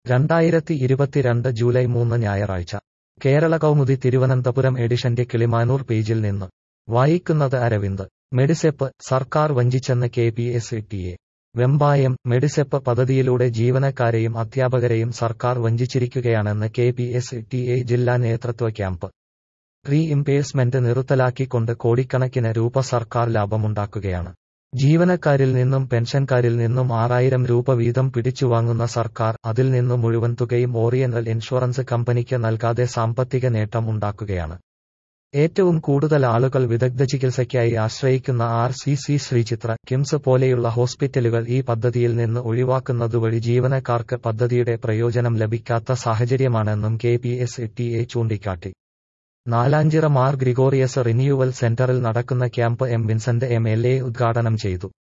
രണ്ടായിരത്തി ഇരുപത്തിരണ്ട് ജൂലൈ മൂന്ന് ഞായറാഴ്ച കേരള കൗമുദി തിരുവനന്തപുരം എഡിഷന്റെ കിളിമാനൂർ പേജിൽ നിന്ന് വായിക്കുന്നത് അരവിന്ദ് മെഡിസെപ്പ് സർക്കാർ വഞ്ചിച്ചെന്ന് K P S T A Vembayam Medisep പദ്ധതിയിലൂടെ ജീവനക്കാരെയും അധ്യാപകരെയും സർക്കാർ വഞ്ചിച്ചിരിക്കുകയാണെന്ന് K P S T A ജില്ലാ നേതൃത്വ ക്യാമ്പ് റീ ഇംപേഴ്സ്മെന്റ് നിർത്തലാക്കിക്കൊണ്ട് കോടിക്കണക്കിന് രൂപ സർക്കാർ ലാഭമുണ്ടാക്കുകയാണ് ജീവനക്കാരിൽ നിന്നും പെൻഷൻകാരിൽ നിന്നും ആറായിരം രൂപ വീതം പിടിച്ചുവാങ്ങുന്ന സർക്കാർ അതിൽ നിന്ന് മുഴുവൻ തുകയും ഓറിയന്റൽ ഇൻഷുറൻസ് കമ്പനിക്ക് നൽകാതെ സാമ്പത്തിക നേട്ടം ഉണ്ടാക്കുകയാണ് ഏറ്റവും കൂടുതൽ ആളുകൾ വിദഗ്ധ ചികിത്സയ്ക്കായി ആശ്രയിക്കുന്ന R C C Sreechitra KIMS പോലെയുള്ള ഹോസ്പിറ്റലുകൾ ഈ പദ്ധതിയിൽ നിന്ന് ഒഴിവാക്കുന്നതുവഴി ജീവനക്കാർക്ക് പദ്ധതിയുടെ പ്രയോജനം ലഭിക്കാത്ത സാഹചര്യമാണെന്നും K P S T A ചൂണ്ടിക്കാട്ടി നാലാഞ്ചിറ മാർ ഗ്രിഗോറിയസ് റിന്യൂവൽ സെന്ററിൽ നടക്കുന്ന camp M Vincent M L A ഉദ്ഘാടനം ചെയ്തു